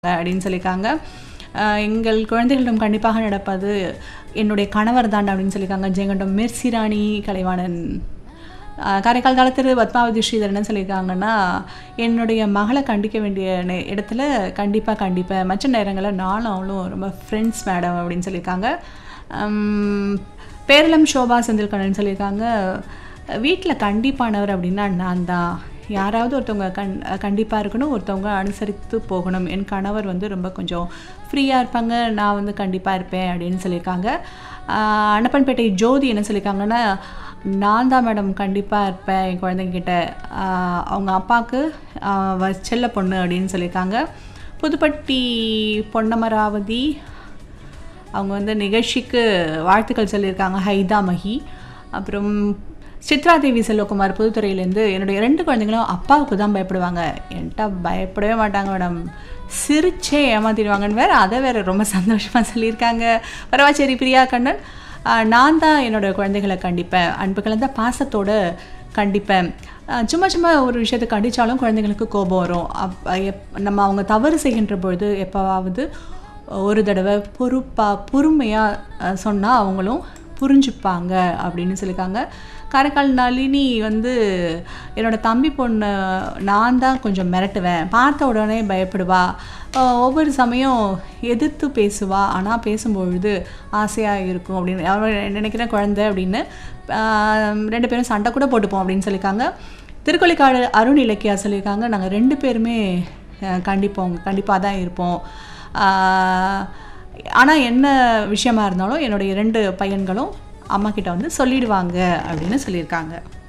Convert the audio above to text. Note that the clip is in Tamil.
அப்படின்னு சொல்லியிருக்காங்க அஹ் எங்கள் குழந்தைகளிடம் கண்டிப்பாக நடப்பது என்னுடைய கணவர் தான் அப்படின்னு சொல்லியிருக்காங்க ஜெயங்கண்டம் மிர்சிராணி கலைவாணன் அஹ் காரைக்கால் காலத்தில் பத்மாவதி ஸ்ரீதர் என்ன சொல்லியிருக்காங்கன்னா என்னுடைய மகளை கண்டிக்க வேண்டிய நே- இடத்துல கண்டிப்பாக கண்டிப்பேன் மற்ற நேரங்களில் நானும் அவளும் ரொம்ப ஃப்ரெண்ட்ஸ் மேடம் அப்படின்னு சொல்லியிருக்காங்க உம், பேரளம் சோபா செந்தில்கண்ணன் சொல்லியிருக்காங்க வீட்டில் கண்டிப்பானவர் அப்படின்னா நான் தான் யாராவது ஒருத்தவங்க கண் கண்டிப்பாக இருக்கணும் ஒருத்தவங்க அனுசரித்து போகணும் என் கணவர் வந்து ரொம்ப கொஞ்சம் ஃப்ரீயாக இருப்பாங்க நான் வந்து கண்டிப்பாக இருப்பேன் அப்படின்னு சொல்லியிருக்காங்க ஆஹ் அன்னப்பன்பேட்டை ஜோதி என்ன சொல்லியிருக்காங்கன்னா நான் தான் மேடம் கண்டிப்பாக இருப்பேன் என் குழந்தைங்கிட்ட ஆஹ் அவங்க அப்பாவுக்கு ஆஹ் வ- செல்ல பொண்ணு அப்படின்னு சொல்லியிருக்காங்க புதுப்பட்டி பொன்னமராவதி அவங்க வந்து நிகழ்ச்சிக்கு வாழ்த்துக்கள் சொல்லியிருக்காங்க ஹைதா மஹி அப்புறம் சித்ரா தேவி செல்வகுமார் புதுத்துறையிலேருந்து என்னுடைய ரெண்டு குழந்தைங்களும் அப்பாவுக்கு தான் பயப்படுவாங்க என்கிட்ட பயப்படவே மாட்டாங்க மேடம் சிரிச்சே ஏமாத்திடுவாங்கன்னு வேற அதை வேற ரொம்ப சந்தோஷமாக சொல்லியிருக்காங்க பரவாச்சேரி பிரியா கண்ணன் ஆஹ் நான் தான் என்னோட குழந்தைகளை கண்டிப்பேன் அன்பு கலந்த பாசத்தோட கண்டிப்பேன் ஆஹ் சும்மா சும்மா ஒரு விஷயத்தை கண்டிச்சாலும் குழந்தைங்களுக்கு கோபம் வரும் அப் எப் நம்ம அவங்க தவறு செய்கின்ற பொழுது எப்போவாவது ஒரு தடவை பொறுப்பாக பொறுமையாக சொன்னால் அவங்களும் புரிஞ்சுப்பாங்க அப்படின்னு சொல்லியிருக்காங்க காரைக்கால் நளினி வந்து என்னோட தம்பி பொண்ணு நான் தான் கொஞ்சம் மிரட்டுவேன் பார்த்த உடனே பயப்படுவா ஆஹ் ஒவ்வொரு சமயம் எதிர்த்து பேசுவா ஆனால் பேசும்பொழுது ஆசையாக இருக்கும் அப்படின்னு அவன் நினைக்கிறேன் குழந்தை அப்படின்னு ஆஹ் ரெண்டு பேரும் சண்டை கூட போட்டுப்போம் அப்படின்னு சொல்லியிருக்காங்க திருக்கொள்ளிக்காடு அருண் இலக்கியா சொல்லியிருக்காங்க நாங்கள் ரெண்டு பேருமே அஹ், கண்டிப்போம் கண்டிப்பாக தான் இருப்போம் ஆனால் என்ன விஷயமா இருந்தாலும் என்னுடைய இரண்டு பையன்களும் அம்மா கிட்ட வந்து சொல்லிடுவாங்க அப்படின்னு சொல்லியிருக்காங்க